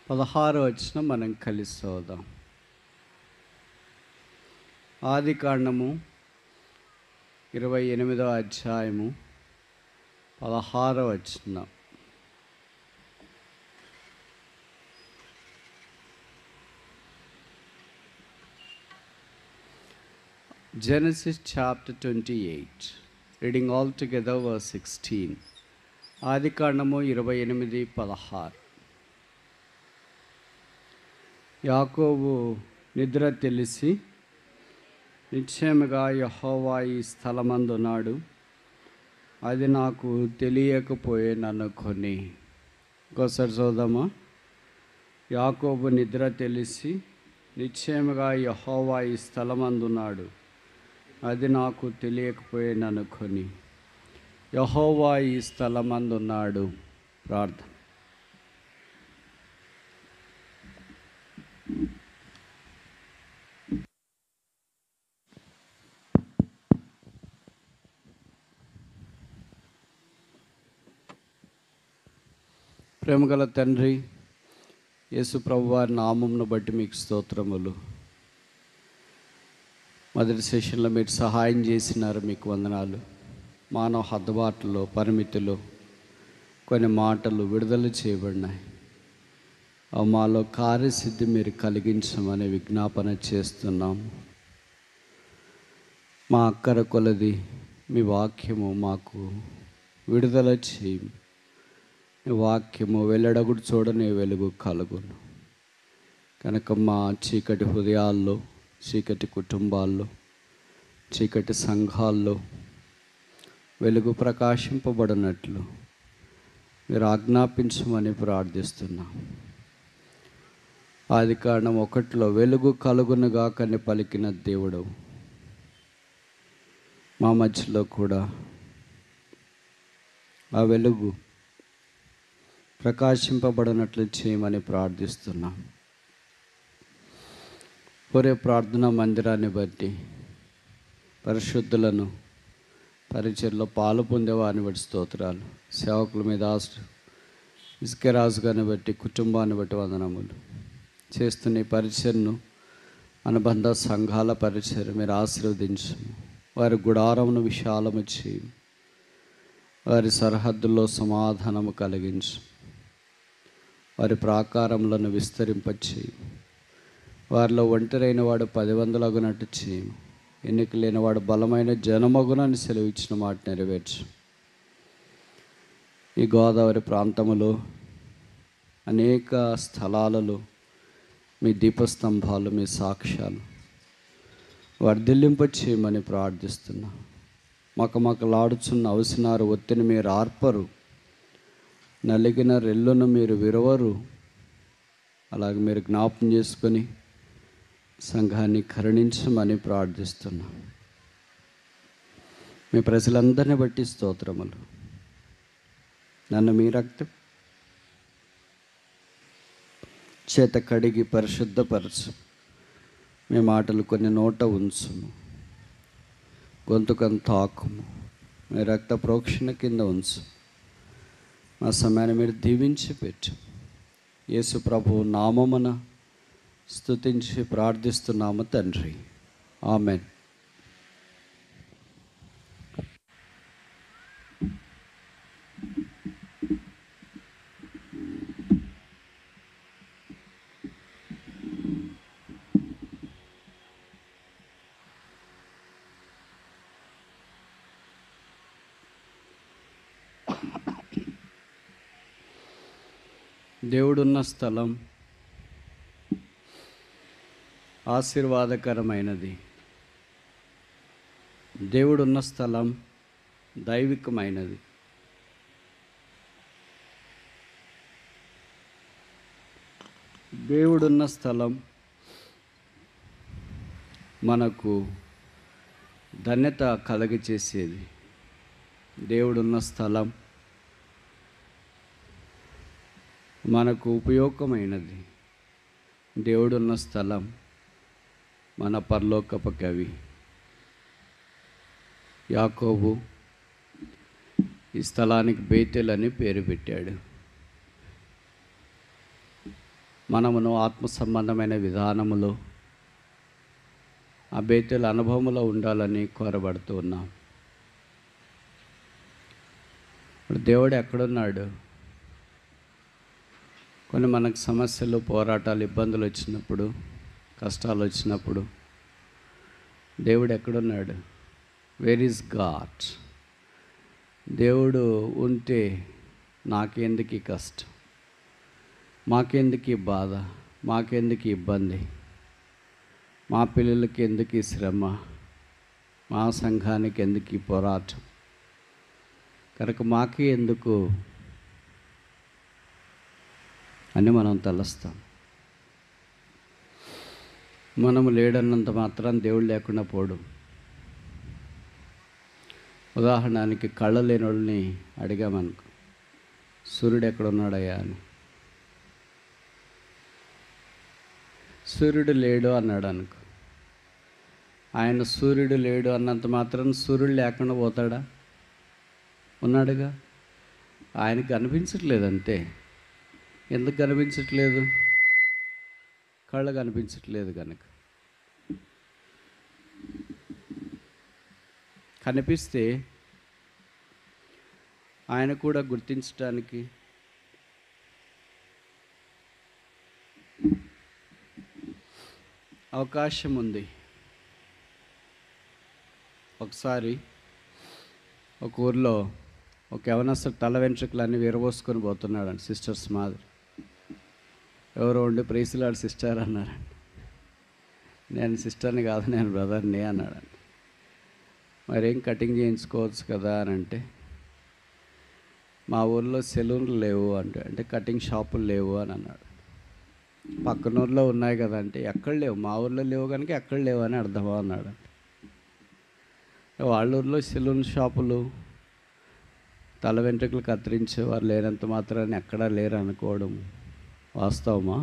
పదహారు వచ్చిన మనం కలిసి చదువుదాం ఆది కాండము ఇరవై ఎనిమిదో అధ్యాయము పదహారో వచ్చిన Genesis chapter 28, reading all together verse 16. ఆది కాండము ఇరవై ఎనిమిది పదహారు యాకోబు నిద్ర తెలిసి నిశ్చయముగా యహోవా ఈ స్థలమందున్నాడు అది నాకు తెలియకపోయే నన్ను కొని ఇంకోసారి చూద్దామా యాకోబు నిద్ర తెలిసి నిశ్చయముగా యహోవా ఈ స్థలమందున్నాడు అది నాకు తెలియకపోయే నన్ను కొని యహోవా ఈ స్థలమందున్నాడు ప్రార్థన ప్రేమగల తండ్రి యేసు ప్రభు వారి నామంను బట్టి మీకు స్తోత్రములు మొదటి సెషన్లో మీరు సహాయం చేసినారు మీకు వందనాలు మానవ హద్దుబాటులో పరిమితిలో కొన్ని మాటలు విడుదల చేయబడినాయి ఆ మాలో కార్యసిద్ధి మీరు కలిగించమని విజ్ఞాపన చేస్తున్నాం మా అక్కర కొలది మీ వాక్యము మాకు విడుదల చేయి నీ వాక్యము వెళ్ళడగుడు చూడని వెలుగు కలుగును కనుక మా చీకటి హృదయాల్లో చీకటి కుటుంబాల్లో చీకటి సంఘాల్లో వెలుగు ప్రకాశింపబడినట్లు మీరు ఆజ్ఞాపించమని ప్రార్థిస్తున్నాం ఆది కారణం ఒకటిలో వెలుగు కలుగునుగా కని పలికిన దేవుడు మా మధ్యలో కూడా ఆ వెలుగు ప్రకాశింపబడినట్లు చేయమని ప్రార్థిస్తున్నాం ఒరే ప్రార్థనా మందిరాన్ని బట్టి పరిశుద్ధులను పరిచయలో పాలు పొందేవారిని బట్టి స్తోత్రాలు సేవకుల మీద ఆశ ఇసుకరాజు గారిని బట్టి కుటుంబాన్ని బట్టి వందనములు చేస్తున్న ఈ పరిచయను అనుబంధ సంఘాల పరిచయం మీరు ఆశీర్వదించము వారి గుడారమును విశాలము చేయము వారి సరిహద్దుల్లో సమాధానము కలిగించు వారి ప్రాకారములను విస్తరింపచేయి వారిలో ఒంటరైన వాడు పది వందలగునట్టు చేయము ఎన్నిక లేనివాడు బలమైన జనమగునని సెలవిచ్చిన మాట నెరవేర్చు ఈ గోదావరి ప్రాంతములో అనేక స్థలాలలో మీ దీపస్తంభాలు మీ సాక్ష్యాలు వర్ధిల్లింప చేయమని ప్రార్థిస్తున్నా మకమకలాడుచున్న అవసనారు ఒత్తిని మీరు ఆర్పరు నలిగిన రెల్లును మీరు విరవరు అలాగే మీరు జ్ఞాపం చేసుకొని సంఘాన్ని కరుణించమని ప్రార్థిస్తున్నా మీ ప్రజలందరిని బట్టి స్తోత్రములు నన్ను మీ రక్తం చేత కడిగి పరిశుద్ధపరచు మీ మాటలు కొన్ని నోట ఉంచుము గొంతుకంత ఆకుము మీ రక్త ప్రోక్షణ కింద ఉంచు మా సమయాన్ని మీరు దీవించి పెట్టు యేసు ప్రభు నామమున స్తుతించి ప్రార్థిస్తున్నాము తండ్రి ఆమెన్ దేవుడున్న స్థలం ఆశీర్వాదకరమైనది దేవుడున్న స్థలం దైవికమైనది దేవుడున్న స్థలం మనకు ధన్యత కలగచేసేది దేవుడున్న స్థలం మనకు ఉపయోగమైనది దేవుడున్న స్థలం మన పరలోకపు కవి యాకోబు ఈ స్థలానికి బేతెల్ అని పేరు పెట్టాడు మనమును ఆత్మ సంబంధమైన విధానములో ఆ బేతల అనుభవంలో ఉండాలని కోరబడుతూ ఉన్నాం ఇప్పుడు దేవుడు ఎక్కడున్నాడు కొన్ని మనకు సమస్యలు పోరాటాలు ఇబ్బందులు వచ్చినప్పుడు కష్టాలు వచ్చినప్పుడు దేవుడు ఎక్కడున్నాడు వేర్ ఈజ్ గాడ్ దేవుడు ఉంటే నాకెందుకు ఈ కష్టం మాకెందుకు ఈ బాధ మాకెందుకు ఈ ఇబ్బంది మా పిల్లలకి ఎందుకు ఈ శ్రమ మా సంఘానికి ఎందుకు ఈ పోరాటం కనుక మాకే ఎందుకు అని మనం తలస్తాం మనము లేడన్నంత మాత్రం దేవుడు లేకుండా పోడు ఉదాహరణకి కళ్ళ లేని వాళ్ళని అడిగామనుకో సూర్యుడు ఎక్కడున్నాడయ్యా అని సూర్యుడు లేడు అన్నాడు అనుకో ఆయన సూర్యుడు లేడు అన్నంత మాత్రం సూర్యుడు లేకుండా పోతాడా ఉన్నాడుగా ఆయనకు కనిపించట్లేదు అంతే ఎందుకు కనిపించట్లేదు కళ్ళు కనిపించట్లేదు కనుక కనిపిస్తే ఆయన కూడా గుర్తించడానికి అవకాశం ఉంది ఒకసారి ఒక ఊర్లో ఒక యవనస్తుడు తల వెంట్రుకలన్నీ విరబోసుకొని పోతున్నాడండి సిస్టర్స్ మాదిరి ఎవరో ఉండి ప్రైసులాడు సిస్టర్ అన్నారండి నేను సిస్టర్ని కాదు నేను బ్రదర్ని అన్నాడండి మరేం కటింగ్ చేయించుకోవచ్చు కదా అని అంటే మా ఊర్లో సెలూన్లు లేవు అంటే అంటే కటింగ్ షాపులు లేవు అని అన్నాడు పక్కన ఊర్లో ఉన్నాయి కదా అంటే ఎక్కడ లేవు మా ఊర్లో లేవు కనుక ఎక్కడ లేవు అని అర్థమా అన్నాడు వాళ్ళ ఊర్లో సెలూన్ షాపులు తల వెంట్రుకలు కత్తిరించే వారు లేనంత మాత్రాన్ని ఎక్కడా లేరు అనుకోవడం వాస్తవమా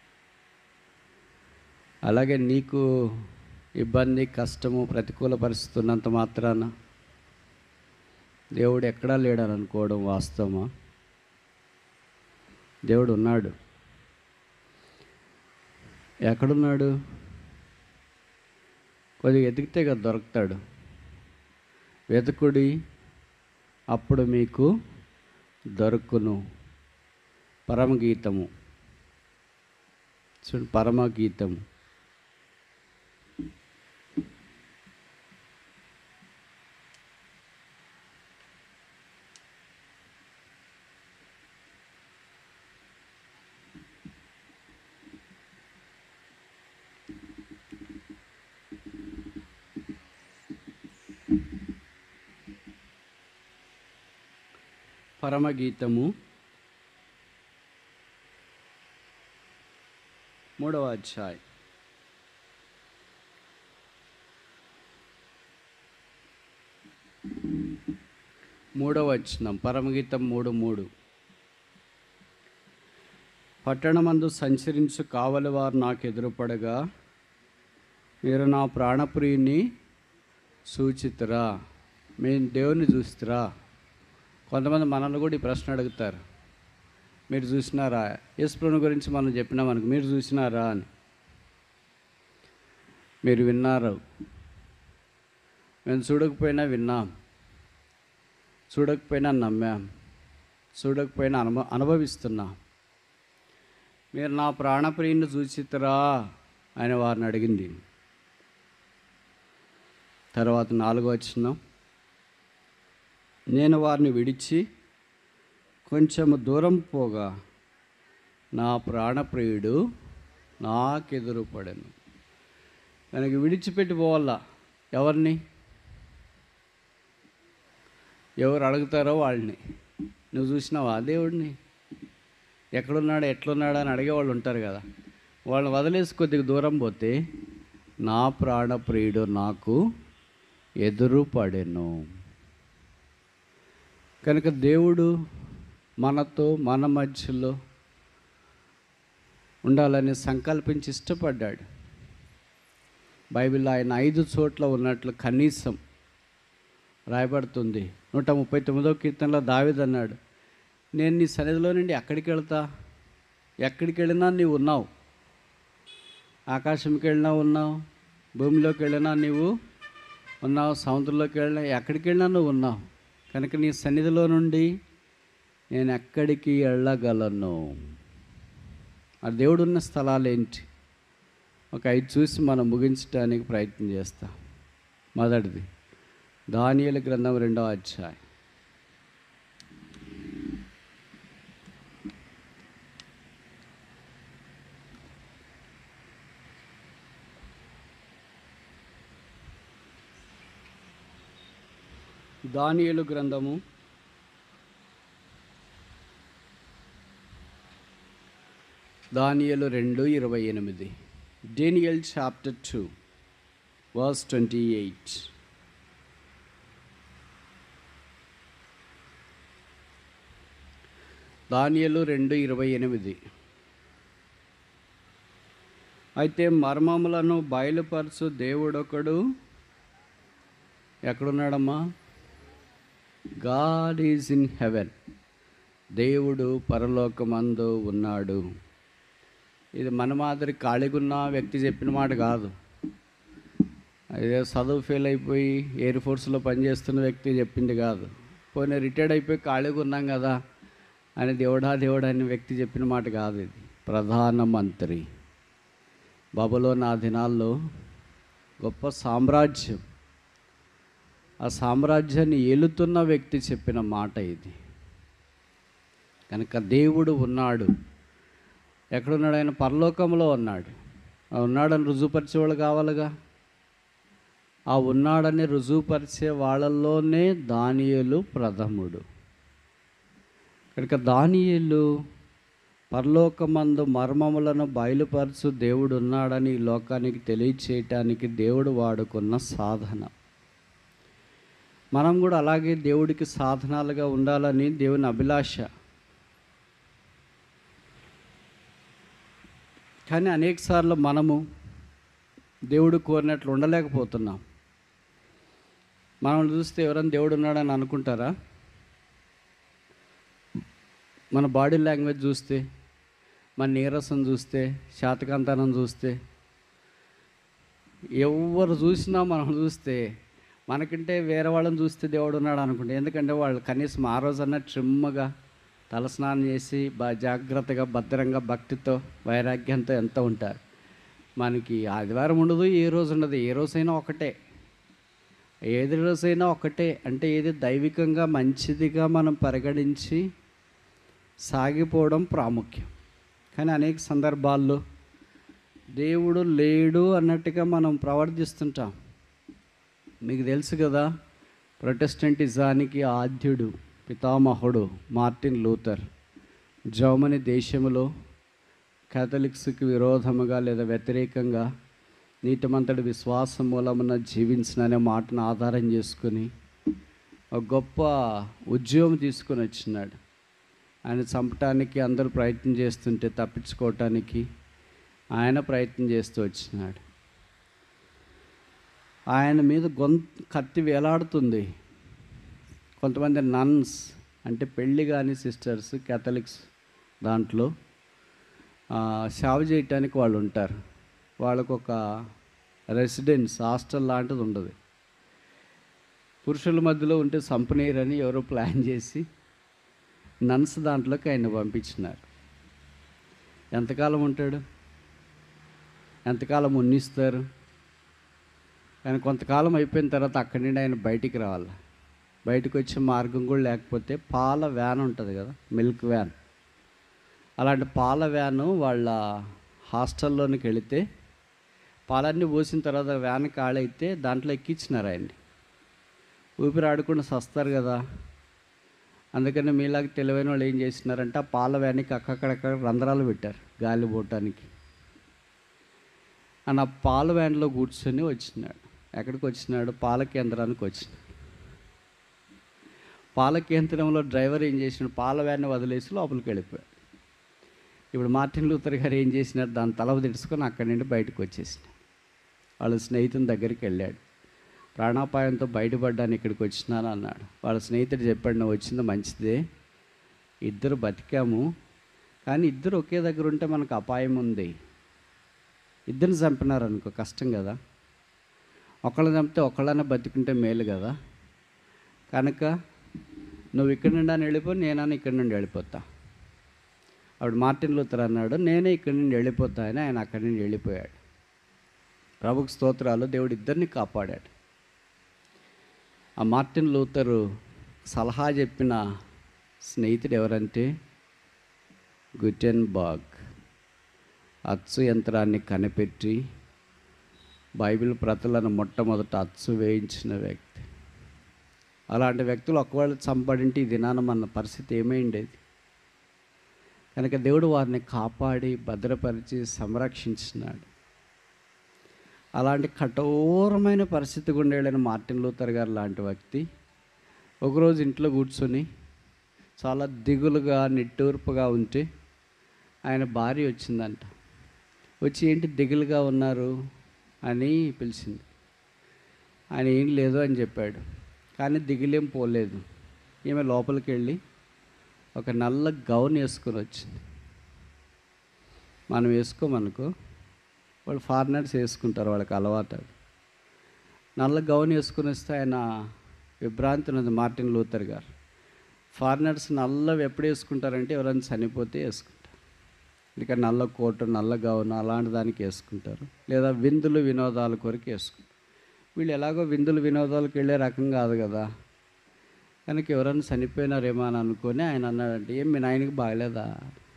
అలాగే నీకు ఇబ్బంది కష్టము ప్రతికూల పరిస్థితి ఉన్నంత మాత్రాన దేవుడు ఎక్కడా లేడని అనుకోవడం వాస్తవమా దేవుడు ఉన్నాడు ఎక్కడున్నాడు కొద్దిగా ఎదిగితే కదా దొరుకుతాడు వెతుకుడి అప్పుడు మీకు దొరుకును పరమగీతము చూడు పరమగీతము పరమగీతము మూడవ అధ్యాయం మూడవ వచనం పరమగీతం మూడు మూడు పట్టణమందు సంచరించు కావలి వారు నాకు ఎదురుపడగా మీరు నా ప్రాణప్రియుని సూచితురా మేము దేవుని చూస్తురా కొంతమంది మనల్ని కూడా ఈ ప్రశ్న అడుగుతారు మీరు చూసినారా యేసుప్రభుని గురించి మనం చెప్పినాం మనకు మీరు చూసినారా అని మీరు విన్నారు మేము చూడకపోయినా విన్నాం చూడకపోయినా నమ్మాం చూడకపోయినా అనుభ అనుభవిస్తున్నాం మీరు నా ప్రాణప్రియుని చూచితరా అని వారిని అడిగింది తర్వాత నాలుగో వచ్చిన నేను వారిని విడిచి కొంచెం దూరం పోగా నా ప్రాణప్రియుడు నాకెదురు పడాను దానికి విడిచిపెట్టి పోవాలా ఎవరిని ఎవరు అడుగుతారో వాళ్ళని నువ్వు చూసినావా దేవుడిని ఎక్కడున్నాడు ఎట్లున్నాడు అని అడిగేవాళ్ళు ఉంటారు కదా వాళ్ళని వదిలేసి కొద్దిగా దూరం పోతే నా ప్రాణప్రియుడు నాకు ఎదురు పడెను కనుక దేవుడు మనతో మన మధ్యలో ఉండాలని సంకల్పించి ఇష్టపడ్డాడు బైబిల్లో ఆయన ఐదు చోట్ల ఉన్నట్లు కనీసం రాయబడుతుంది నూట ముప్పై తొమ్మిదో కీర్తనలో దావిద్ అన్నాడు నేను నీ సన్నిధిలో నుండి ఎక్కడికి వెళ్తా ఎక్కడికి వెళ్ళినా నీవు ఉన్నావు ఆకాశంకి వెళ్ళినా ఉన్నావు భూమిలోకి వెళ్ళినా నీవు ఉన్నావు సముద్రంలోకి వెళ్ళినా ఎక్కడికి వెళ్ళినా నువ్వు ఉన్నావు కనుక నీ సన్నిధిలో నుండి నేను ఎక్కడికి వెళ్ళగలను ఆ దేవుడు ఉన్న స్థలాలు ఏంటి ఒక ఐదు చూసి మనం ముగించడానికి ప్రయత్నం చేస్తాం మొదటిది దానియల గ్రంథం రెండో అధ్యాయం దానియలు గ్రంథము దానియలు రెండు ఇరవై ఎనిమిది Daniel chapter two verse twenty eight దానియలు రెండు ఇరవై ఎనిమిది అయితే మర్మములను బయలుపరచు దేవుడొకడు ఎక్కడున్నాడమ్మా గాడ్ ఈజ్ ఇన్ హెవెన్ దేవుడు పరలోకమందు ఉన్నాడు ఇది మన మాదిరి ఖాళీగున్న వ్యక్తి చెప్పిన మాట కాదు అదే చదువు ఫెయిల్ అయిపోయి ఎయిర్ ఫోర్స్లో పనిచేస్తున్న వ్యక్తి చెప్పింది కాదు పోనీ రిటైర్డ్ అయిపోయి ఖాళీగా ఉన్నాం కదా అని దేవుడా దేవుడా అని వ్యక్తి చెప్పిన మాట కాదు ఇది ప్రధానమంత్రి బాబులో నా దినాల్లో గొప్ప సామ్రాజ్యం ఆ సామ్రాజ్యాన్ని ఏలుతున్న వ్యక్తి చెప్పిన మాట ఇది కనుక దేవుడు ఉన్నాడు ఎక్కడున్నాడు ఆయన పరలోకంలో ఉన్నాడు ఆ ఉన్నాడని రుజువుపరిచేవాళ్ళు కావాలిగా ఆ ఉన్నాడని రుజువుపరిచే వాళ్ళల్లోనే దానియేలు ప్రథముడు కనుక దానియేలు పరలోకమందు మర్మములను బయలుపరచు దేవుడు ఉన్నాడని ఈ లోకానికి తెలియచేయటానికి దేవుడు వాడుకున్న సాధన మనం కూడా అలాగే దేవుడికి సాధనాలుగా ఉండాలని దేవుని అభిలాష కానీ అనేకసార్లు మనము దేవుడు కోరినట్లు ఉండలేకపోతున్నాం మనం చూస్తే ఎవరైనా దేవుడు ఉన్నాడని అనుకుంటారా మన బాడీ లాంగ్వేజ్ చూస్తే మన నీరసం చూస్తే శాతకాంతనం చూస్తే ఎవరు చూసినా మనం చూస్తే మనకంటే వేరే వాళ్ళని చూస్తే దేవుడు ఉన్నాడు అనుకుంటే ఎందుకంటే వాళ్ళు కనీసం ఆ రోజన్నా ట్రిమ్మగా తలస్నానం చేసి బా జాగ్రత్తగా భద్రంగా భక్తితో వైరాగ్యంతో ఎంత ఉంటారు మనకి ఆదివారం ఉండదు ఏ రోజు ఉండదు ఏ రోజైనా ఒకటే ఏది రోజైనా ఒకటే అంటే ఏది దైవికంగా మంచిదిగా మనం పరిగణించి సాగిపోవడం ప్రాముఖ్యం కానీ అనేక సందర్భాల్లో దేవుడు లేడు అన్నట్టుగా మనం ప్రవర్తిస్తుంటాం మీకు తెలుసు కదా ప్రొటెస్టెంటిజానికి ఆద్యుడు పితామహుడు మార్టిన్ లూథర్ జర్మనీ దేశంలో కేథలిక్స్కి విరోధముగా లేదా వ్యతిరేకంగా నీతిమంతడి విశ్వాసం మూలమున జీవించిన అనే మాటను ఆధారం చేసుకుని ఒక గొప్ప ఉద్యోగం తీసుకొని వచ్చినాడు ఆయన చంపటానికి అందరూ ప్రయత్నం చేస్తుంటే తప్పించుకోవటానికి ఆయన ప్రయత్నం చేస్తూ వచ్చినాడు ఆయన మీద గొంతు కత్తి వేలాడుతుంది కొంతమంది నన్స్ అంటే పెళ్ళి కాని సిస్టర్స్ కేథలిక్స్ దాంట్లో ఆ, సేవ చేయటానికి వాళ్ళు ఉంటారు వాళ్ళకు ఒక రెసిడెన్స్ హాస్టల్ లాంటిది ఉండదు పురుషుల మధ్యలో ఉంటే సంపనీయరని ఎవరో ప్లాన్ చేసి నన్స్ దాంట్లోకి ఆయన పంపించినారు ఎంతకాలం ఉంటాడు ఎంతకాలం ఉన్నిస్తారు కానీ కొంతకాలం అయిపోయిన తర్వాత అక్కడి నుండి ఆయన బయటికి రావాలి బయటకు వచ్చే మార్గం కూడా లేకపోతే పాల వ్యాన్ ఉంటుంది కదా మిల్క్ వ్యాన్ అలాంటి పాల వ్యాను వాళ్ళ హాస్టల్లోనికి వెళితే పాలన్నీ పోసిన తర్వాత వ్యాన్ కాళైతే దాంట్లో ఎక్కించినారు ఆయన్ని ఊపిరి ఆడకుండా సస్తారు కదా అందుకని మీలాగా తెలివైన వాళ్ళు ఏం చేసినారంటే ఆ పాల వ్యానికి అక్కడక్కడ రంధ్రాలు పెట్టారు గాలి పోవటానికి అని ఆ పాల వ్యాన్లో కూర్చొని వచ్చినాడు ఎక్కడికి వచ్చినాడు పాల కేంద్రానికి వచ్చినాడు పాల కేంద్రంలో డ్రైవర్ ఏం చేసినాడు పాల వ్యాన్ని వదిలేసి లోపలికి వెళ్ళిపోయాడు ఇప్పుడు మార్టిన్ లూథర్ గారు ఏం చేసినారు దాని తలవ తెడుచుకొని అక్కడి నుండి బయటకు వచ్చేసినాడు వాళ్ళ స్నేహితుని దగ్గరికి వెళ్ళాడు ప్రాణాపాయంతో బయటపడ్డాను ఇక్కడికి వచ్చినాను అన్నాడు వాళ్ళ స్నేహితుడు చెప్పాడు నువ్వు వచ్చింది మంచిదే ఇద్దరు బతికాము కానీ ఇద్దరు ఒకే దగ్గర ఉంటే మనకు అపాయం ఉంది ఇద్దరిని చంపినారు అనుకో కష్టం కదా ఒకళ్ళని చంపితే ఒకళ్ళనే బతికుంటే మేలు కదా కనుక నువ్వు ఇక్కడి నుండి అని వెళ్ళిపో నేనని ఇక్కడి నుండి వెళ్ళిపోతా అప్పుడు మార్టిన్ లూథర్ అన్నాడు నేనే ఇక్కడి నుండి వెళ్ళిపోతా అని ఆయన అక్కడి నుండి వెళ్ళిపోయాడు ప్రభుకు స్తోత్రాలు దేవుడు ఇద్దరిని కాపాడాడు ఆ మార్టిన్ లూథరు సలహా చెప్పిన స్నేహితుడు ఎవరంటే గుటెన్ బాగ్ అచ్చు యంత్రాన్ని కనిపెట్టి బైబిల్ ప్రతులను మొట్టమొదట అచ్చు వేయించిన వ్యక్తి అలాంటి వ్యక్తులు ఒకవేళ చంపడింటే ఈ దినాన మన పరిస్థితి ఏమైండేది కనుక దేవుడు వారిని కాపాడి భద్రపరిచి సంరక్షించినాడు అలాంటి కఠోరమైన పరిస్థితి గుండా వెళ్ళిన మార్టిన్ లూథర్ గారు లాంటి వ్యక్తి ఒకరోజు ఇంట్లో కూర్చొని చాలా దిగులుగా నిట్టూర్పుగా ఉంటే ఆయన భార్య వచ్చిందంట వచ్చి ఏంటి దిగులుగా ఉన్నారు అని పిలిచింది ఆయన ఏం లేదు అని చెప్పాడు కానీ దిగులేం పోలేదు ఈమె లోపలికి వెళ్ళి ఒక నల్ల గౌన్ వేసుకొని వచ్చింది మనం వేసుకోమనుకో వాళ్ళు ఫారినర్స్ వేసుకుంటారు వాళ్ళకి అలవాటు అది నల్ల గౌన్ వేసుకుని వస్తే ఆయన విభ్రాంతి ఉన్నది మార్టిన్ లూథర్ గారు ఫారినర్స్ నల్లవి ఎప్పుడు వేసుకుంటారంటే ఎవరైనా చనిపోతే వేసుకుంటారు ఇక నల్ల కోటు నల్ల గౌన్ అలాంటి దానికి వేసుకుంటారు లేదా విందులు వినోదాల కొరకు వేసుకుంటారు వీళ్ళు ఎలాగో విందులు వినోదాలకు వెళ్ళే రకం కాదు కదా కనుక ఎవరైనా చనిపోయినారేమో అని అనుకొని ఆయన అన్నాడంటే ఏం మీ నాయనకి బాగలేదా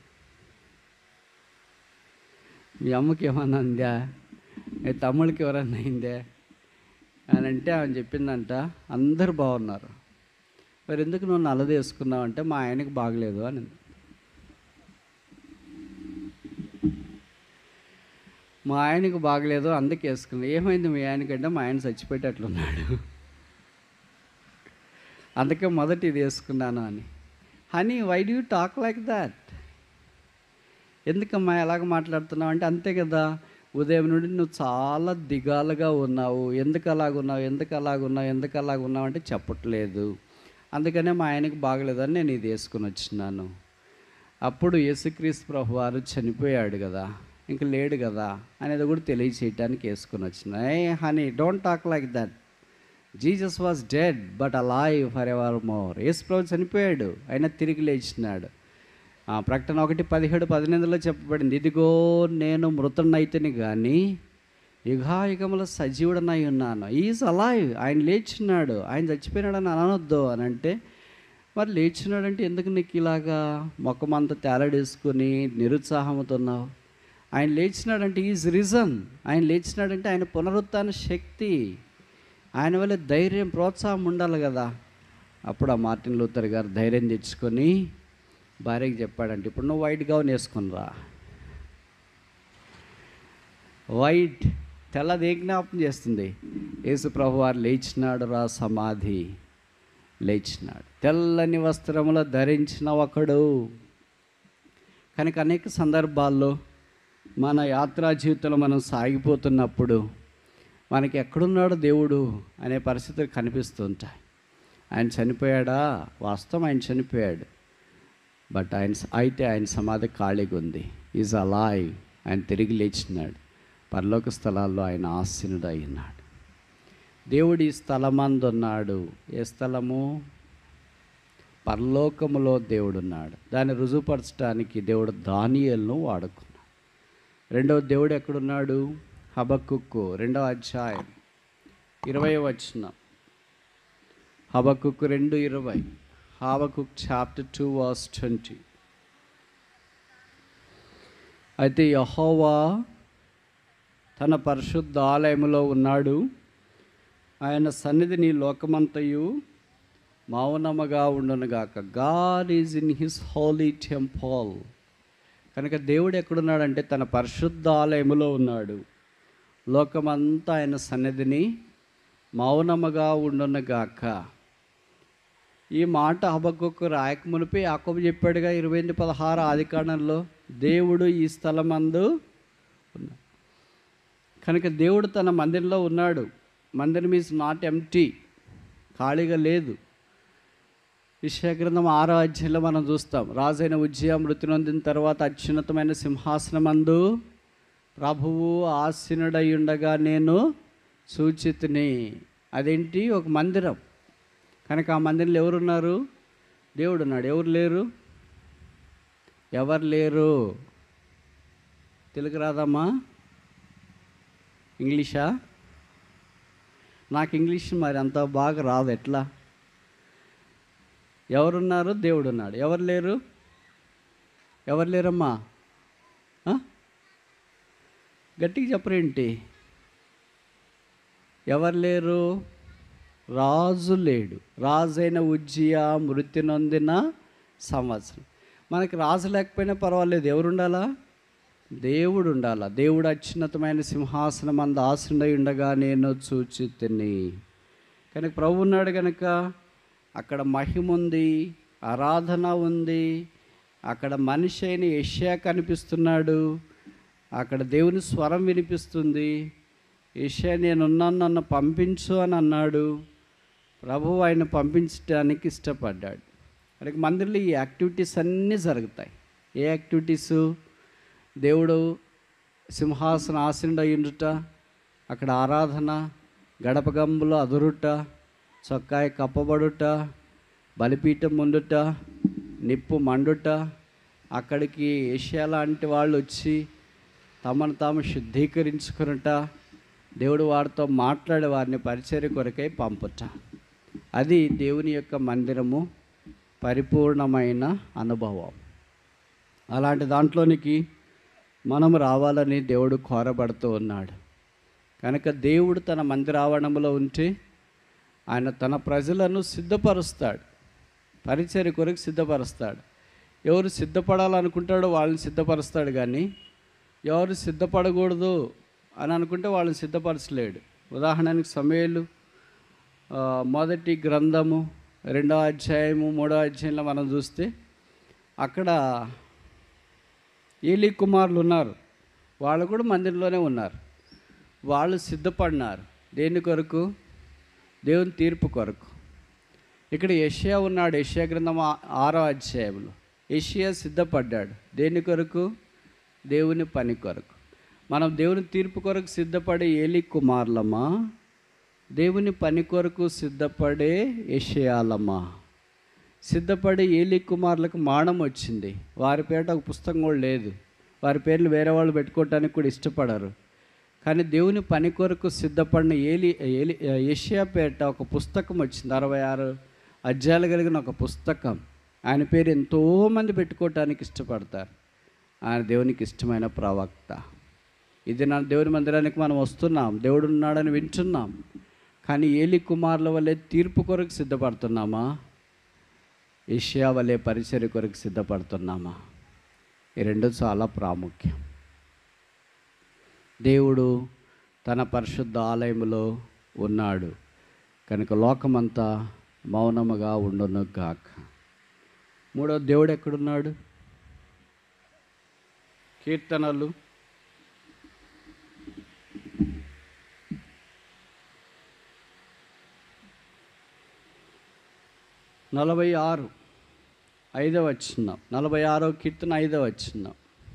మీ అమ్మకి ఏమన్నా అందా మీ తమ్ముడికి ఎవరన్నా అయిందే అని అంటే ఆమె చెప్పిందంట అందరు బాగున్నారు మరి ఎందుకు నువ్వు నల్లది వేసుకున్నావు అంటే మా ఆయనకి బాగలేదు అని మా ఆయనకు బాగలేదు అందుకే వేసుకున్నా ఏమైంది మీ ఆయనకంటే మా ఆయన చచ్చిపోయేటట్లున్నాడు అందుకే మొదట ఇది వేసుకున్నాను అని honey why do talk like that ఎందుకమ్మా ఎలాగ మాట్లాడుతున్నావు అంటే అంతే కదా ఉదయం నుండి నువ్వు చాలా దిగాలుగా ఉన్నావు ఎందుకు అలాగున్నావు ఎందుకు అలాగున్నావు ఎందుకు అలాగున్నావు అంటే చెప్పట్లేదు అందుకనే మా ఆయనకి బాగలేదని నేను ఇది వేసుకుని వచ్చినాను అప్పుడు యేసుక్రీస్తు ప్రభు వారు చనిపోయాడు కదా ఇంక లేడు కదా అనేది కూడా తెలియచేయటానికి వేసుకుని వచ్చిన ఏ honey don't talk like that Jesus was dead but alive for ever more Yesu ప్రభు చనిపోయాడు అయినా తిరిగి లేచినాడు ఆ ప్రకటన ఒకటి పదిహేడు పద్దెనిమిదిలో చెప్పబడింది ఇదిగో నేను మృతున్నైతేని కానీ యుగాయుగముల సజీవుడనై ఉన్నాను ఈజ్ అలైవ్ ఆయన లేచినాడు ఆయన చచ్చిపోయినాడని అనొద్దు అని అంటే మరి లేచినాడంటే ఎందుకు నీకు ఇలాగా మొక్కమంతా తేలడేసుకొని నిరుత్సాహముతున్నావు ఆయన లేచినాడంటే ఈజ్ రీజన్ ఆయన లేచినాడంటే ఆయన పునరుత్థాన శక్తి ఆయన వల్ల ధైర్యం ప్రోత్సాహం ఉండాలి కదా అప్పుడు ఆ మార్టిన్ లూథర్ గారు ధైర్యం తెచ్చుకొని భార్యకి చెప్పాడంటే ఇప్పుడు నువ్వు వైట్ గౌన్ వేసుకునిరా వైట్ తెల్లది ఏ జ్ఞాపకం చేస్తుంది యేసు ప్రభు వారు లేచినాడు రా సమాధి లేచినాడు తెల్లని వస్త్రములు ధరించిన ఒకడు కనుక అనేక సందర్భాల్లో మన యాత్రా జీవితంలో మనం సాగిపోతున్నప్పుడు మనకి ఎక్కడున్నాడు దేవుడు అనే పరిస్థితులు కనిపిస్తుంటాయి ఆయన చనిపోయాడా వాస్తవం ఆయన చనిపోయాడు బట్ ఆయన అయితే ఆయన సమాధి ఖాళీగా ఉంది ఈజ్ అలాయ్ ఆయన తిరిగి లేచినాడు పరలోక స్థలాల్లో ఆయన ఆసీనుడు అయినాడు దేవుడు ఈ స్థలమందున్నాడు ఏ స్థలము పరలోకములో దేవుడు ఉన్నాడు దాన్ని రుజువుపరచడానికి దేవుడు దానియలను వాడుకున్నాడు రెండవ దేవుడు ఎక్కడున్నాడు హబక్కుక్కు రెండవ అధ్యాయం ఇరవై వచ్చిన హబక్కుక్కు రెండు ఇరవై Habakkuk chapter two verse twenty అయితే యహోవా తన పరిశుద్ధ ఆలయములో ఉన్నాడు ఆయన సన్నిధి నీ లోకమంతయు మౌనముగా ఉండునుగాక God is in his holy temple కనుక దేవుడు ఎక్కడున్నాడంటే తన పరిశుద్ధ ఆలయములో ఉన్నాడు లోకమంతా ఆయన సన్నిధిని మౌనముగా ఉండునుగాక ఈ మాట హబక్కొక్కు రాయక మునిపి యాకోబు చెప్పాడుగా ఇరవై ఎనిమిది పదహారు ఆది కాండంలో దేవుడు ఈ స్థలమందు ఉన్నాడు కనుక దేవుడు తన మందిరంలో ఉన్నాడు మందిరం ఈజ్ నాట్ ఎంటీ ఖాళీగా లేదు విషయగ్రంథం ఆరో అధ్యాయంలో మనం చూస్తాం రాజైన ఉజ్జయ మృతి నొందిన తర్వాత అత్యున్నతమైన సింహాసనమందు ప్రభువు ఆసీనుడై ఉండగా నేను సూచితిని అదేంటి ఒక మందిరం కనుక ఆ మందిరంలో ఎవరున్నారు దేవుడు ఉన్నాడు ఎవరు లేరు ఎవరు లేరు తెలుగు రాదమ్మా ఇంగ్లీషా నాకు ఇంగ్లీష్ మరి అంత బాగా రాదు ఎట్లా ఎవరున్నారు దేవుడు ఉన్నాడు ఎవరు లేరు ఎవరు లేరమ్మా ఆ? గట్టిగా చెప్పరేంటి ఎవరు లేరు రాజు లేడు రాజైన ఉజ్జియా మృతి నొందిన సంవత్సరం మనకి రాజు లేకపోయినా పర్వాలేదు ఎవరు ఉండాలా దేవుడు ఉండాలా దేవుడు అత్యున్నతమైన సింహాసనం అంద ఆసుండై ఉండగా నేను చూచి తిని కనుక ప్రభు ఉన్నాడు కనుక అక్కడ మహిమ ఉంది ఆరాధన ఉంది అక్కడ మనిషి అయిన యష్యా కనిపిస్తున్నాడు అక్కడ దేవుని స్వరం వినిపిస్తుంది యష్యా నేనున్నాను నన్ను పంపించు అని అన్నాడు ప్రభు ఆయన పంపించడానికి ఇష్టపడ్డాడు అక్కడికి మందిరంలో ఈ యాక్టివిటీస్ అన్నీ జరుగుతాయి ఏ యాక్టివిటీసు దేవుడు సింహాసన ఆసనుడు అయ్యుండుట అక్కడ ఆరాధన గడప గంబులో అదురుట చొక్కాయి కప్పబడుట బలిపీఠం ముందుట నిప్పు మండుట అక్కడికి ఏషియా లాంటి వాళ్ళు వచ్చి తమను తాము శుద్ధీకరించుకునుట దేవుడు వారితో మాట్లాడే వారిని పరిచర్య కొరకై పంపుట అది దేవుని యొక్క మందిరము పరిపూర్ణమైన అనుభవం అలాంటి దాంట్లోనికి మనం రావాలని దేవుడు కోరబడుతూ ఉన్నాడు కనుక దేవుడు తన మందిర ఆవరణంలో ఉంటే ఆయన తన ప్రజలను సిద్ధపరుస్తాడు పరిచర్య కొరకు సిద్ధపరుస్తాడు ఎవరు సిద్ధపడాలనుకుంటాడో వాళ్ళని సిద్ధపరుస్తాడు కానీ ఎవరు సిద్ధపడకూడదు అని అనుకుంటే వాళ్ళని సిద్ధపరచలేడు ఉదాహరణకి సమయలు మొదటి గ్రంథము రెండో అధ్యాయము మూడో అధ్యాయంలో మనం చూస్తే అక్కడ ఏలీ కుమారులు ఉన్నారు వాళ్ళు కూడా మందిరంలోనే ఉన్నారు వాళ్ళు సిద్ధపడినారు దేని కొరకు దేవుని తీర్పు కొరకు ఇక్కడ యషియా ఉన్నాడు యషియా గ్రంథం ఆ- ఆరో అధ్యాయంలో యషియా సిద్ధపడ్డాడు దేని కొరకు దేవుని పని కొరకు మనం దేవుని తీర్పు కొరకు సిద్ధపడే ఏలి కుమారులమా దేవుని పని కొరకు సిద్ధపడే యషయాలమా సిద్ధపడి ఏలి కుమారులకు మానం వచ్చింది వారి పేట ఒక పుస్తకం కూడా లేదు వారి పేర్లు వేరే వాళ్ళు పెట్టుకోవటానికి కూడా ఇష్టపడరు కానీ దేవుని పని కొరకు సిద్ధపడిన ఏలి ఏలి ఏషియా పేట ఒక పుస్తకం వచ్చింది అరవై ఆరు అధ్యాయాలు కలిగిన ఒక పుస్తకం ఆయన పేరు ఎంతోమంది పెట్టుకోవటానికి ఇష్టపడతారు ఆయన దేవునికి ఇష్టమైన ప్రవక్త ఇది నా దేవుని మందిరానికి మనం వస్తున్నాం దేవుడు ఉన్నాడని వింటున్నాం కానీ ఏలి కుమారుల వల్లే తీర్పు కొరకు సిద్ధపడుతున్నామా ఏషియా వలె పరిచర్య కొరకు సిద్ధపడుతున్నామా ఈ రెండు చాలా ప్రాముఖ్యం దేవుడు తన పరిశుద్ధ ఆలయములో ఉన్నాడు కనుక లోకమంతా మౌనముగా ఉండును గాక మూడో దేవుడు ఎక్కడున్నాడు కీర్తనలు నలభై ఆరు ఐదవ వచ్చినాం నలభై ఆరో కీర్తన ఐదవ వచ్చినాం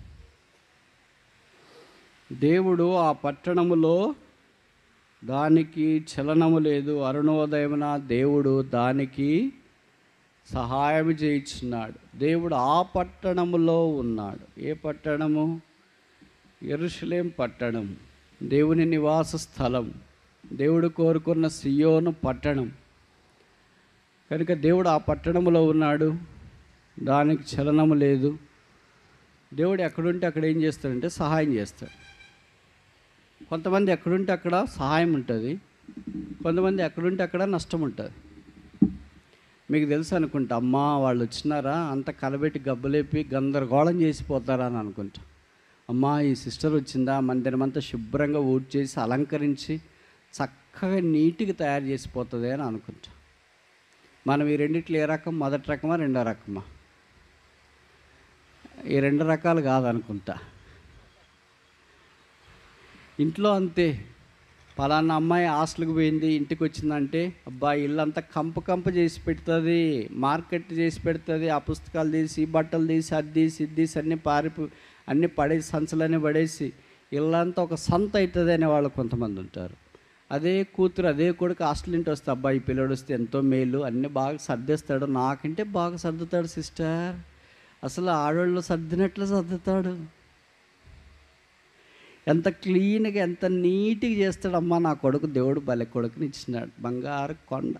దేవుడు ఆ పట్టణములో దానికి చలనము లేదు అరుణోదయమున దేవుడు దానికి సహాయం చేయించున్నాడు దేవుడు ఆ పట్టణములో ఉన్నాడు ఏ పట్టణము ఎరుషలేం పట్టణం దేవుని నివాస స్థలం దేవుడు కోరుకున్న సియోను పట్టణం కనుక దేవుడు ఆ పట్టణంలో ఉన్నాడు దానికి చలనము లేదు దేవుడు ఎక్కడుంటే అక్కడ ఏం చేస్తాడంటే సహాయం చేస్తాడు కొంతమంది ఎక్కడుంటే అక్కడ సహాయం ఉంటుంది కొంతమంది ఎక్కడుంటే అక్కడ నష్టం ఉంటుంది మీకు తెలుసు అనుకుంటా అమ్మా వాళ్ళు వచ్చినారా అంత కలబెట్టి గబ్బలేపి గందరగోళం చేసిపోతారా అని అనుకుంటా అమ్మా ఈ సిస్టర్ వచ్చిందా మందిరం అంతా శుభ్రంగా ఊడ్ చేసి అలంకరించి చక్కగా నీట్గా తయారు చేసిపోతుంది అని అనుకుంటా మనం ఈ రెండిట్లో ఏ రకం మొదటి రకమా రెండో రకమా ఈ రెండు రకాలు కాదనుకుంటా ఇంట్లో అంతే పలానా అమ్మాయి హాస్టల్కి పోయింది ఇంటికి వచ్చిందంటే అబ్బా ఇల్లంతా కంపు కంపు చేసి పెడుతుంది మార్కెట్ చేసి పెడుతుంది ఆ పుస్తకాలు తీసి ఈ బట్టలు తీసి అది తీసి ఇది తీసి అన్నీ పారిపో అన్నీ పడేసి సంచులన్నీ పడేసి ఇల్లంతా ఒక సంత అవుతుంది అనే వాళ్ళు కొంతమంది ఉంటారు అదే కూతురు అదే కొడుకు హాస్టల్ ఇంటి వస్తే అబ్బాయి పిల్లడు వస్తే ఎంతో మేలు అన్నీ బాగా సర్దేస్తాడు నాకంటే బాగా సర్దుతాడు సిస్టర్ అసలు ఆడవాళ్ళు సర్దినట్లు సర్దుతాడు ఎంత క్లీన్గా ఎంత నీట్గా చేస్తాడమ్మా నా కొడుకు దేవుడు భలే కొడుకుని ఇచ్చినాడు బంగారు కొండ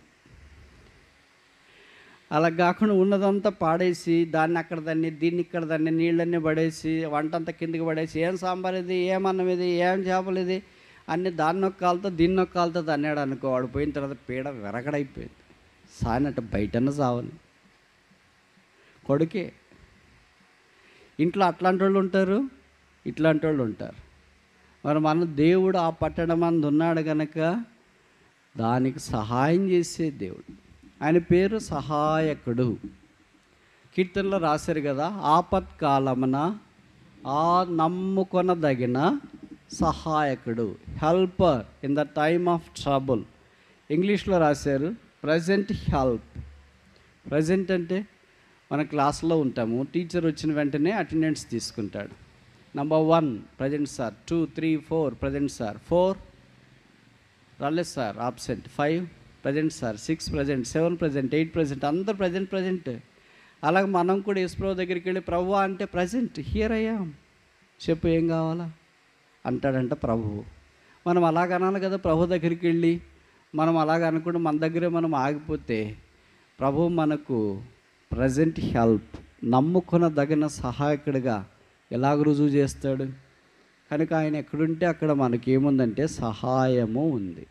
అలా కాకుండా ఉన్నదంతా పాడేసి దాన్ని అక్కడ దాన్ని దీన్ని ఇక్కడ దాన్ని నీళ్ళన్నీ పడేసి వంట అంతా కిందికి పడేసి ఏం సాంబార్ ఇది ఏం అన్నం ఇది ఏం చేపలు ఇది అన్ని దాన్ని ఒక కాలుతో దీన్ని ఒక కాలుతో అన్నాడు అనుకో వాడు పోయిన తర్వాత పీడ విరగడైపోయింది సాయనట్టు బయటన సావని కొడుకే ఇంట్లో అట్లాంటి వాళ్ళు ఉంటారు ఇట్లాంటి వాళ్ళు ఉంటారు మరి మన దేవుడు ఆ పట్టణం మంది ఉన్నాడు కనుక దానికి సహాయం చేసే దేవుడు ఆయన పేరు సహాయకుడు కీర్తనలో రాశారు కదా ఆపత్కాలమున ఆ నమ్ముకొనదగిన సహాయకుడు helper in the time of trouble ఇంగ్లీష్లో రాశారు ప్రజెంట్ హెల్ప్ ప్రజెంట్ అంటే మన క్లాస్లో ఉంటాము టీచర్ వచ్చిన వెంటనే అటెండెన్స్ తీసుకుంటాడు number one present sir two three four present sir four రాలేదు sir absent five present sir six present seven present eight present అందరు ప్రజెంట్ ప్రజెంట్ అలాగే మనం కూడా యేసుప్రభు దగ్గరికి వెళ్ళి ప్రభు అంటే ప్రజెంట్ హియర్ అయ్యాం చెప్పు ఏం కావాలా అంటాడంట ప్రభువు మనం అలాగ అనాలి కదా ప్రభు దగ్గరికి వెళ్ళి మనం అలాగ అనుకుంటే మన దగ్గరే మనం ఆగిపోతే ప్రభు మనకు ప్రజెంట్ హెల్ప్ నమ్ముకొనదగిన సహాయకుడిగా ఎలాగ రుజువు చేస్తాడు కనుక ఆయన ఎక్కడుంటే అక్కడ మనకేముందంటే సహాయము ఉంది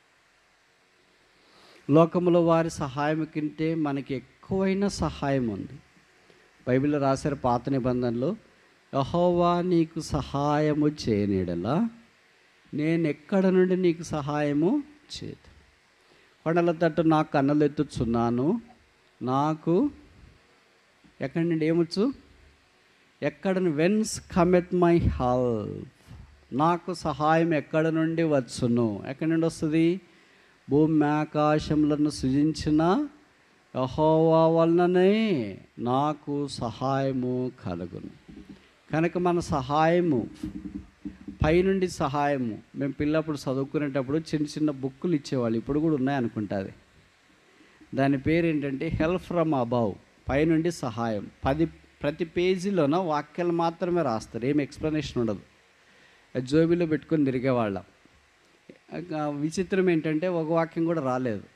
లోకంలో వారి సహాయం కంటే మనకి ఎక్కువైన సహాయం ఉంది బైబిల్లో రాశారు పాత నిబంధనలో యహోవా నీకు సహాయము చేయనీడలా నేను ఎక్కడ నుండి నీకు సహాయము చేయదు కొండల తట్టు నాకు కన్నులు ఎత్తుచున్నాను నాకు ఎక్కడి నుండి ఏమొచ్చు ఎక్కడ వెన్స్ కమెట్ మై హెల్ప్ నాకు సహాయం ఎక్కడ నుండి వచ్చును ఎక్కడి నుండి వస్తుంది భూమి ఆకాశములను సృజించిన యహోవా వలననే నాకు సహాయము కలుగును కనుక మన సహాయము పైనుండి సహాయము మేము పిల్లప్పుడు చదువుకునేటప్పుడు చిన్న చిన్న బుక్కులు ఇచ్చేవాళ్ళు ఇప్పుడు కూడా ఉన్నాయనుకుంటుంది దాని పేరు ఏంటంటే హెల్ప్ ఫ్రమ్ అబౌవ్ పైనుండి సహాయం పది ప్రతి పేజీలోన వాక్యాలు మాత్రమే రాస్తారు ఏం ఎక్స్ప్లెనేషన్ ఉండదు అది జోబీలో పెట్టుకొని తిరిగేవాళ్ళం ఇంకా విచిత్రం ఏంటంటే ఒక వాక్యం కూడా రాలేదు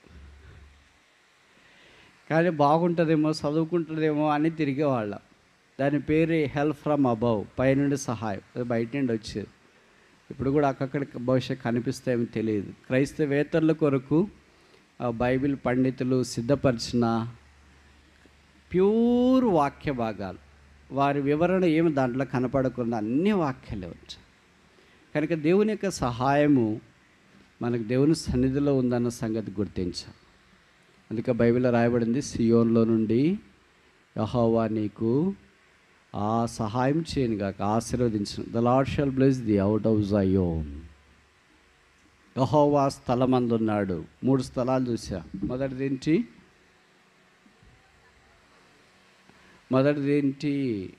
కానీ బాగుంటుందేమో చదువుకుంటుందేమో అని తిరిగేవాళ్ళం దాని పేరు హెల్ప్ ఫ్రమ్ అబౌవ్ పైనుండి సహాయం అది బయట నుండి వచ్చేది ఇప్పుడు కూడా అక్కడక్కడ బహుశా కనిపిస్తాయేమో తెలియదు క్రైస్తవేతరుల కొరకు ఆ బైబిల్ పండితులు సిద్ధపరిచిన ప్యూర్ వాక్య భాగాలు వారి వివరణ ఏమి దాంట్లో కనపడకుండా అన్ని వాక్యాలే వచ్చాయి కనుక దేవుని యొక్క సహాయము మనకు దేవుని సన్నిధిలో ఉందన్న సంగతి గుర్తించాం అందుకే బైబిల్లో రాయబడింది సియోన్లో నుండి యహోవా నీకు ఆ సహాయం చేయను గాక ఆశీర్వదించను the Lord shall bless thee out of Zion యహోవా స్థలమందు ఉన్నాడు మూడు స్థలాలు చూసా మొదటిది ఏంటి మొదటిది ఏంటి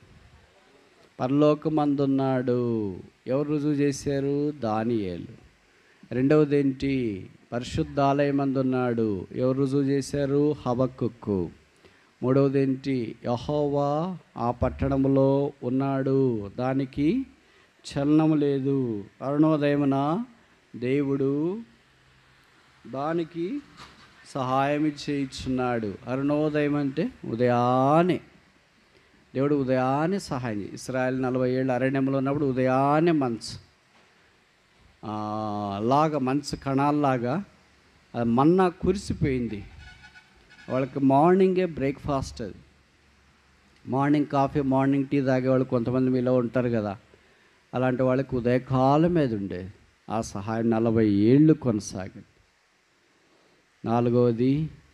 పరలోకమందున్నాడు ఎవరు రుజువు చేశారు దానియేలు రెండవది ఏంటి పరిశుద్ధాలయమందున్నాడు ఎవరు రుజువు చేశారు హబక్కుక్కు మూడవది ఏంటి యహోవా ఆ పట్టణంలో ఉన్నాడు దానికి చలనము లేదు అరుణోదయమున దేవుడు దానికి సహాయం చేయించున్నాడు అరుణోదయం అంటే ఉదయాన్నే దేవుడు ఉదయాన్నే సహాయం చేయి ఇస్రాయల్ నలభై ఏళ్ళు అరణ్యంలో ఉన్నప్పుడు ఉదయాన్నే మంచు ఆ, లాగా మంచు కణాల్లాగా అది మన్నా కురిసిపోయింది వాళ్ళకి మార్నింగే బ్రేక్ఫాస్ట్ అది మార్నింగ్ కాఫీ మార్నింగ్ టీ తాగేవాళ్ళు కొంతమంది మీలో ఉంటారు కదా అలాంటి వాళ్ళకి ఉదయకాలం మీద ఉండేది ఆ సహాయం నలభై ఏళ్ళు కొనసాగింది నాలుగవది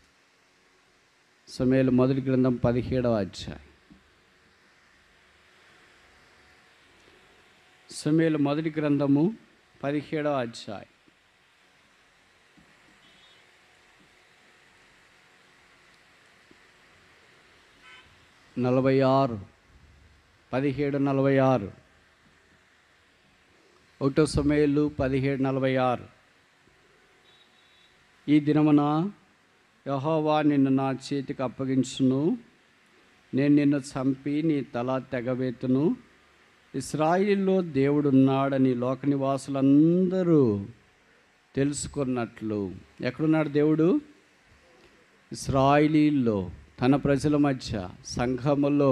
సమయాలు మొదటి గ్రంథం పదిహేడవ అధ్యాయం సమయాలు మొదటి గ్రంథము పదిహేడవ అధ్యాయం నలభై ఆరు పదిహేడు నలభై ఆరు ఒకటో సమయాలు పదిహేడు నలభై ఆరు ఈ దినమున యహోవా నిన్ను నా చేతికి అప్పగించును నేను నిన్ను చంపి నీ తల తెగవేతును ఇస్రాయిల్లో దేవుడున్నాడని లోక నివాసులందరూ తెలుసుకున్నట్లు ఎక్కడున్నాడు దేవుడు ఇస్రాయిలీల్లో తన ప్రజల మధ్య సంఘములో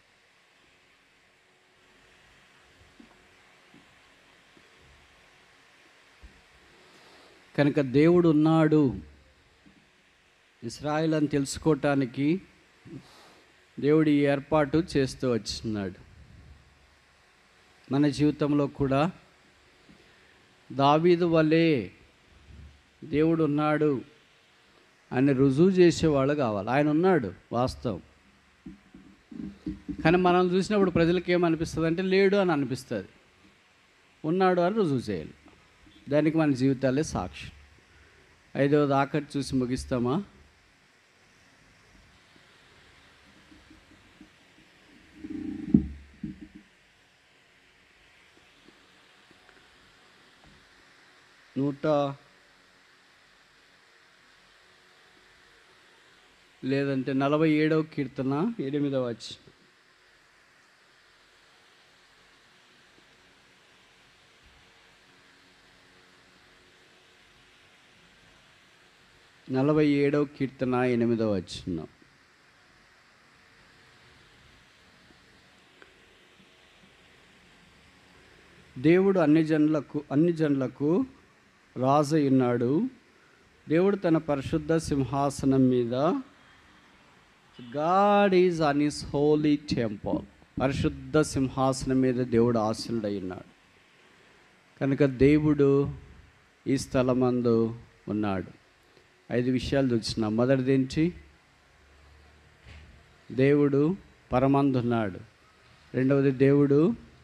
కనుక దేవుడు ఉన్నాడు ఇస్రాయిల్ అని తెలుసుకోవటానికి దేవుడు ఈ ఏర్పాటు చేస్తూ వచ్చినాడు మన జీవితంలో కూడా దావీదు వలె దేవుడు ఉన్నాడు అని రుజువు చేసేవాళ్ళు కావాలి ఆయన ఉన్నాడు వాస్తవం కానీ మనం చూసినప్పుడు ప్రజలకు ఏమనిపిస్తుంది అంటే లేడు అని అనిపిస్తుంది ఉన్నాడు అని రుజువు చేయాలి దానికి మన జీవితాలే సాక్షి ఐదవది ఆఖరి చూసి ముగిస్తామా నూట లేదంటే నలభై ఏడవ కీర్తన ఎనిమిదవ వచ్చి నలభై ఏడవ కీర్తన ఎనిమిదవ వచ్చిన దేవుడు అన్ని జనులకు అన్ని జనులకు రాజు ఉన్నాడు దేవుడు తన పరిశుద్ధ సింహాసనం మీద God is in his holy temple పరిశుద్ధ సింహాసనం మీద దేవుడు ఆశలుడై ఉన్నాడు కనుక దేవుడు ఈ స్థలమందు ఉన్నాడు ఐదు విషయాలు చూసిన మొదటిది ఏంటి దేవుడు పరమందున్నాడు రెండవది దేవుడు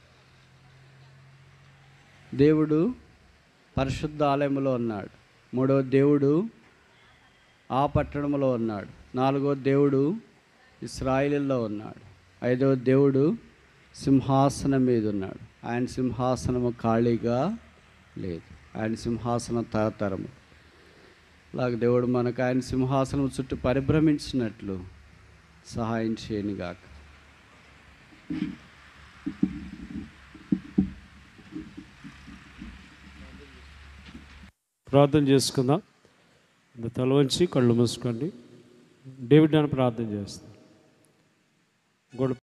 దేవుడు పరిశుద్ధ ఆలయంలో ఉన్నాడు మూడవ దేవుడు ఆ పట్టణంలో ఉన్నాడు నాలుగో దేవుడు ఇస్రాయిల్లో ఉన్నాడు ఐదవ దేవుడు సింహాసనం మీద ఉన్నాడు ఆయన సింహాసనము ఖాళీగా లేదు ఆయన సింహాసనం తరతరము అలాగే దేవుడు మనకు ఆయన సింహాసనం చుట్టూ పరిభ్రమించినట్లు సహాయం చేయని గాక ప్రార్థన చేసుకుందాం తల వంచి కళ్ళు మూసుకోండి డేవిడ్ అని ప్రార్థన చేస్తాం గొడవ